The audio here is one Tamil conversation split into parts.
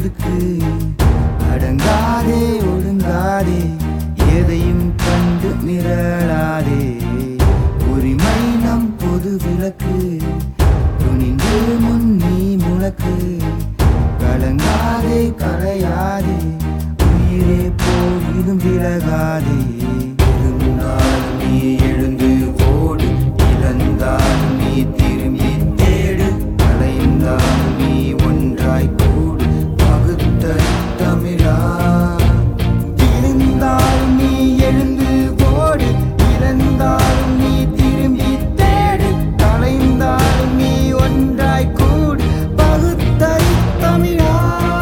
எதுக்கு அடங்காதே ஒடுங்காதே எதையும் கண்டு மிரளாதே உரிமை நம் பொது விளக்கு துணிந்து முன் நீ முழக்கு கலங்காதே கரையாதே உயிரே போயிலும் விலகாதே இருந்தாலும் நீ எழுந்து ஓடு இழந்தாலும் நீ திரும்பி தேடு கலைந்தாலும் நீ ஒன்றாய் கூடு பகுத்த தமிழா இருந்தாலும் நீ எழுந்து ஓடு இழந்தாலும் நீ திரும்பி தேடு கலைந்தாலும் நீ ஒன்றாய் கூடு பகுத்த தமிழா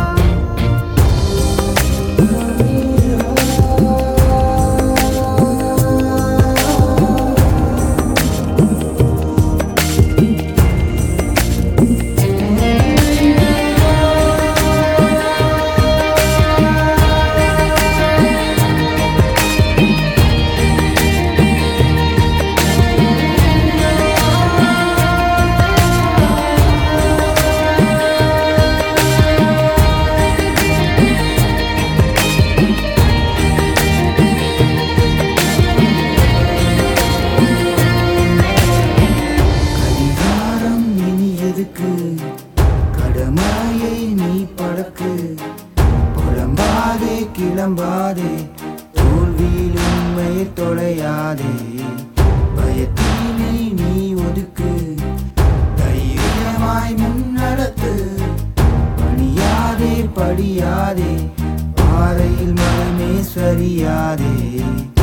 கடிகாரம் இனி எதுக்கு கடமையை நீ பழக்கு புலம்பாதே கிளம்பாதே தோல்வியில் உண்மையை தொலையாதே பயத்தினை நீ ஒதுக்கு தைரியமாய் முன்னடத்து பணியாதே படியாதே பாறையில் மனமே சரியாதே